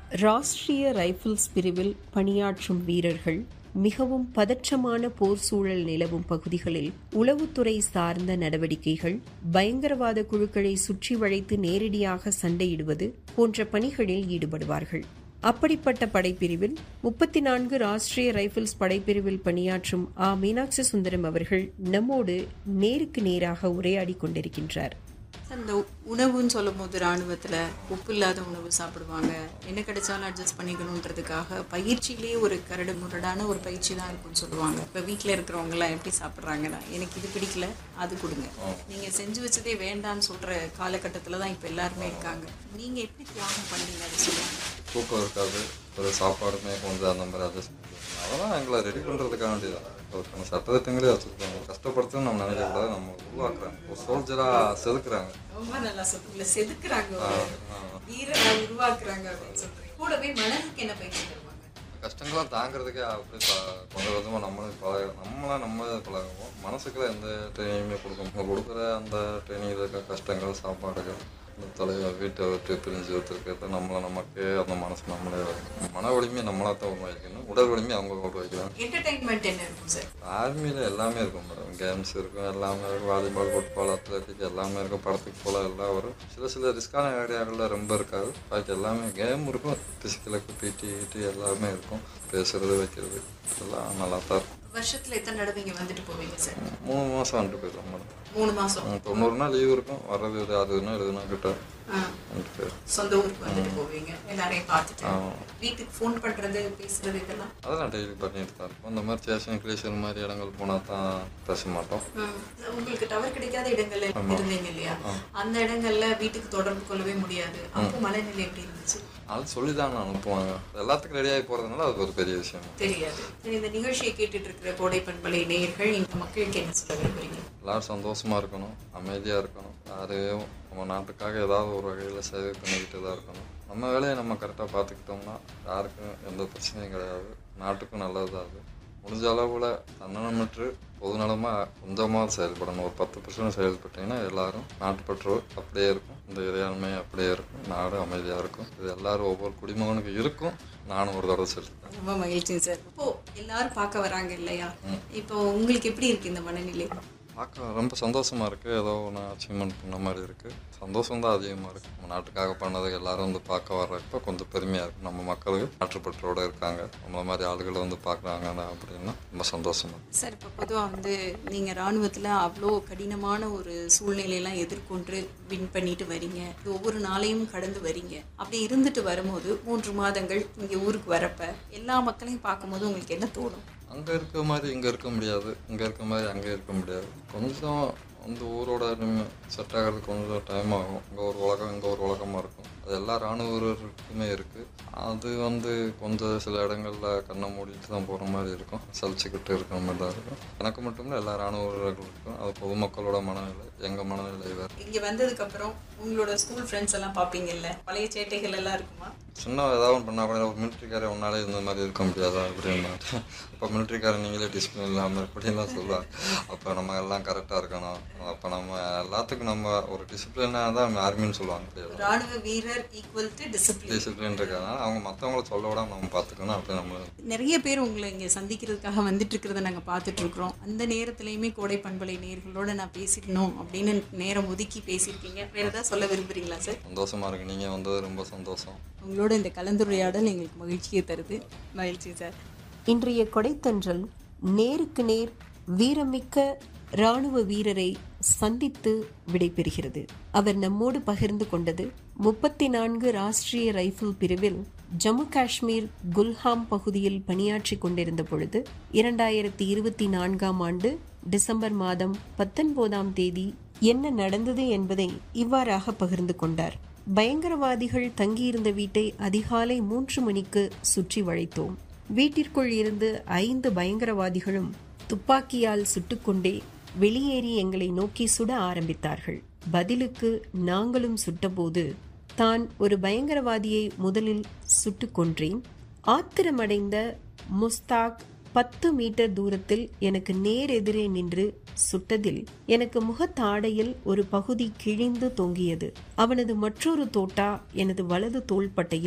Rashtriya Rifles பிரிவில் பணியாற்றும் வீரர்கள் மிகவும் பதற்றமான போர் சூழல் நிலவும் பகுதிகளில் உளவுத்துறை சார்ந்த நடவடிக்கைகள் பயங்கரவாத குழுக்களை சுற்றி வளைத்து நேரடியாக சண்டையிடுவது போன்ற பணிகளில் ஈடுபடுவார்கள் அப்படிப்பட்ட படைப்பிரிவில் முப்பத்தி நான்கு ராஷ்டிரிய ரைபிள்ஸ் படைப்பிரிவில் பணியாற்றும் ஆ மீனாட்சி சுந்தரம் அவர்கள் நம்மோடு நேருக்கு நேராக உரையாடி கொண்டிருக்கின்றார் அந்த உணவுன்னு சொல்லும் போது ராணுவத்தில் உப்பு இல்லாத உணவு சாப்பிடுவாங்க என்ன கிடைச்சாலும் அட்ஜஸ்ட் பண்ணிக்கணுன்றதுக்காக பயிற்சியிலேயே ஒரு கரடு முரடான ஒரு பயிற்சி தான் இருக்கும்னு சொல்லுவாங்க இப்போ வீட்டில் இருக்கிறவங்கலாம் எப்படி சாப்பிட்றாங்கன்னா எனக்கு இது பிடிக்கல அது கொடுங்க நீங்கள் செஞ்சு வச்சதே வேண்டாம்னு சொல்கிற காலகட்டத்தில் தான் இப்போ எல்லாருமே இருக்காங்க நீங்கள் எப்படி தியாகம் பண்ணீங்க அதை சொல்லுவாங்க தூக்கம் இருக்காது ஒரு சாப்பாடுமே கொஞ்சம் அந்த மாதிரி அட்ஜஸ்ட் பண்ணுவோம் அதெல்லாம் எங்களை ரெடி பண்ணுறதுக்காக வேண்டியதான் அதுக்கான சட்டத்திட்டங்களே வச்சுருக்காங்க கஷ்டப்படுத்துன்னு நம்ம நினைக்கக்கூடாது நம்ம உருவாக்குறாங்க ஒரு சோல்ஜராக செதுக்குறாங்க ரொம்ப நல்லா சொல்றீங்களா செதுக்குறாங்க ஒரு வீரரை உருவாக்குறாங்க அப்படின்னு சொல்றீங்க கூடவே மனதுக்கு என்ன பயிற்சி தருவாங்க கஷ்டங்கள்லாம் தாங்கிறதுக்கே அப்படி ப கொஞ்சம் கொஞ்சமாக நம்மளும் பழக நம்மளாம் நம்ம பழகுவோம் மனசுக்குலாம் எந்த ட்ரைனிங்குமே கொடுக்க மாட்டோம் கொடுக்குற அந்த ட்ரைனிங் இருக்க கஷ்டங்கள் சாப்பாடுகள் இந்த தலைவர் வீட்டை விட்டு பிரிஞ்சு வச்சுருக்கிறது நம்மளை நமக்கு அந்த மனசு நம்மளே மன வலிமையை நம்மளாக தான் உருவாக்கணும் உடல் வலிமையை அவங்க உருவாக்கலாம் என்டர்டைன்மெண்ட் என்ன இருக்கும் சார் ஆர்மியில் எல்லாமே இருக்கும் மேடம் கேம்ஸ் இருக்கும் எல்லாமே இருக்கும் வாலிபால் ஃபுட்பால் அத்லெட்டிக் எல்லாமே இருக்கும் படத்துக்கு போல எல்லாம் வரும் சில சில ரிஸ்கான ஏரியாக்களில் ரொம்ப இருக்காது பாக்கி எல்லாமே கேம் இருக்கும் ஃபிசிக்கலுக்கு பிடி கிடி எல்லாமே இருக்கும் பேசுறது வைக்கிறது எல்லாம் நல்லா தான் இருக்கும் வருஷத்துல எத்தனை தடவை இங்க வந்துட்டு போவீங்க சார் மூணு மாதம் வந்துட்டு போயிடும் மேடம் மூணு மாசம் ம், தொண்ணூறு நாள் லீவ் இருக்கும் வர்றது ஒரு அறுபது நாள் எழுபது நாள் கிட்ட ஆ. வந்துட்டு போயிடும் சொந்த ஊருக்கு வந்துட்டு போவீங்க எல்லாரையும் பார்த்துட்டு ஆமா. வீட்டுக்கு ஃபோன் பண்றது பேசுறது இதெல்லாம் அதெல்லாம் டெய்லி பண்ணிட்டு தான் இருக்கும் இந்த மாதிரி ஸ்டேஷன் கிளேஷன் மாதிரி இடங்கள் போனால் தான் பேச மாட்டோம் ம். உங்களுக்கு டவர் கிடைக்காத இடங்கள்ல இருந்தீங்க இல்லையா அந்த இடங்கள்ல வீட்டுக்கு தொடர்பு கொள்ளவே முடியாது அப்போ மனநிலை எப்படி இருந்துச்சு அது சொல்லி தான் அனுப்புவாங்க எல்லாத்துக்கும் ரெடியாகி போகிறதுனால அது ஒரு பெரிய விஷயம் தெரியாது சரி, இந்த நிகழ்ச்சியை கேட்டுட்டு இருக்கிற கோடை பண்பலை நேயர்கள் இந்த மக்களுக்கு என்ன சொல்ல விரும்புறீங்க எல்லாரும் சந்தோஷமா இருக்கணும் அமைதியாக இருக்கணும் யாரையும் நம்ம நாட்டுக்காக ஏதாவது ஒரு வகையில் சேவை பண்ணிக்கிட்டு தான் இருக்கணும் நம்ம வேலையை நம்ம கரெக்டாக பார்த்துக்கிட்டோம்னா யாருக்கும் எந்த பிரச்சனையும் கிடையாது நாட்டுக்கும் நல்லது தான் அது முடிஞ்ச அளவில் தன்னலமற்று பொதுநலமாக கொஞ்சமாக செயல்படணும் ஒரு பத்து பர்சன்ட் செயல்பட்டீங்கன்னா எல்லாரும் நாட்டுப்பற்று அப்படியே இருக்கும் இந்த இறையாண்மை அப்படியே இருக்கும் நாடு அமைதியாக இருக்கும் இது எல்லாரும் ஒவ்வொரு குடிமகனுக்கு இருக்கும் நானும் ஒரு தடவை செலுத்தேன் ரொம்ப மகிழ்ச்சி சார் இப்போ எல்லாரும் பார்க்க வராங்க இல்லையா இப்போ உங்களுக்கு எப்படி இருக்கு இந்த மனநிலை பார்க்க ரொம்ப சந்தோஷமா இருக்கு ஏதோ ஒன்று அச்சீவ்மெண்ட் பண்ண மாதிரி இருக்கு சந்தோஷம் தான் அதிகமாக இருக்கு நம்ம நாட்டுக்காக பண்ணது எல்லாரும் வந்து பார்க்க வர்றப்ப கொஞ்சம் பெருமையா இருக்கு நம்ம மக்களுக்கு நாட்டுப்பற்றோட இருக்காங்க நம்மள மாதிரி ஆளுகளை வந்து பார்க்குறாங்க அப்படின்னா ரொம்ப சந்தோஷமா இருக்கு சார் இப்போ பொதுவாக வந்து நீங்கள் இராணுவத்தில் அவ்வளோ கடினமான ஒரு சூழ்நிலையெல்லாம் எதிர்கொண்டு வின் பண்ணிட்டு வரீங்க இது ஒவ்வொரு நாளையும் கடந்து வரீங்க அப்படி இருந்துட்டு வரும்போது மூன்று மாதங்கள் இங்கே ஊருக்கு வரப்ப எல்லா மக்களையும் பார்க்கும்போது உங்களுக்கு என்ன தோணும் அங்கே இருக்க மாதிரி இங்கே இருக்க முடியாது இங்கே இருக்க மாதிரி அங்கே இருக்க முடியாது கொஞ்சம் அந்த ஊரோட செட் ஆகிறது கொஞ்சம் டைம் ஆகும் இங்கே ஒரு உலகம் இங்கே ஒரு உலகமாக இருக்கும் அது எல்லா ராணுவ வீரருக்குமே இருக்குது அது வந்து கொஞ்சம் சில இடங்களில் கண்ணை மூடிட்டு தான் போகிற மாதிரி இருக்கும் சலிச்சுக்கிட்டு இருக்கிற மாதிரி தான் இருக்கும் எனக்கு மட்டும் இல்லை எல்லா ராணுவ வீரர்களுக்கும் அது பொதுமக்களோட மனநிலை எங்கள் மனநிலை வேறு இங்கே வந்ததுக்கப்புறம் உங்களோட ஸ்கூல் ஃப்ரெண்ட்ஸ் எல்லாம் பார்ப்பீங்கல்ல பழைய சேட்டைகள் எல்லாம் இருக்குமா சின்ன ஏதாவது ஒன்று பண்ணால் கூட ஒரு மிலிட்ரிக்காரை உன்னாலே இந்த மாதிரி இருக்க முடியாதா அப்படின்னா அப்போ மிலிட்ரிக்காரை நீங்களே டிசிப்ளின் இல்லாமல் இப்படின்லாம் சொல்லுவாங்க அப்போ நம்ம எல்லாம் கரெக்டாக இருக்கணும் அப்போ நம்ம எல்லாத்துக்கும் நம்ம ஒரு டிசிப்ளினாக தான் ஆர்மின்னு சொல்லுவாங்க அப்படியே ராணுவ வீரர் ஈக்குவல் டு டிசிப்ளின் டிசிப்ளின் இருக்கிறதுனால அவங்க மற்றவங்கள சொல்ல விடாம நம்ம பார்த்துக்கணும் அப்படி நம்ம நிறைய பேர் உங்களை இங்கே சந்திக்கிறதுக்காக வந்துட்டு இருக்கிறத நாங்கள் பார்த்துட்டு இருக்கிறோம் அந்த நேரத்துலையுமே கோடை பண்பலை நேர்களோட நான் பேசிக்கணும் அப்படின்னு நேரம் ஒதுக்கி பேசியிருக்கீங்க வேற ஏதாவது சொல்ல விரும்புறீங்களா சார் சந்தோஷமாக இருக்கு நீங்கள் வந்தது ரொம்ப சந்தோஷம் உங்களோட இந்த கலந்துரையாடல் எங்களுக்கு மகிழ்ச்சியை தருது மகிழ்ச்சி சார் இன்றைய கொடைத்தன்றல் நேருக்கு நேர் வீரமிக்க ராணுவ வீரரை சந்தித்து விடைபெறுகிறது அவர் நம்மோடு பகிர்ந்து கொண்டது முப்பத்தி நான்கு ராஷ்டிரிய ரைபிள் பிரிவில் ஜம்மு காஷ்மீர் குல்ஹாம் பகுதியில் பணியாற்றி கொண்டிருந்த பொழுது இரண்டாயிரத்தி இருபத்தி நான்காம் ஆண்டு டிசம்பர் மாதம் பத்தொன்பதாம் தேதி என்ன நடந்தது என்பதை இவ்வாறாக பகிர்ந்து கொண்டார் பயங்கரவாதிகள் தங்கியிருந்த வீட்டை அதிகாலை மூன்று மணிக்கு சுற்றி வளைத்தோம் வீட்டிற்குள் இருந்து ஐந்து பயங்கரவாதிகளும் துப்பாக்கியால் சுட்டுக்கொண்டே வெளியேறி எங்களை நோக்கி சுட ஆரம்பித்தார்கள் பதிலுக்கு நாங்களும் சுட்டபோது தான் ஒரு பயங்கரவாதியை முதலில் சுட்டுக் கொன்றேன் ஆத்திரமடைந்த முஸ்தாக் பத்து மீட்டர் தூரத்தில் எனக்கு நேர் எதிரே நின்று சுட்டதில் எனக்கு முகத்தாடையில் ஒரு பகுதி கிழிந்து தொங்கியது அவனது மற்றொரு தோட்டா எனது வலது தோள்பட்டையில்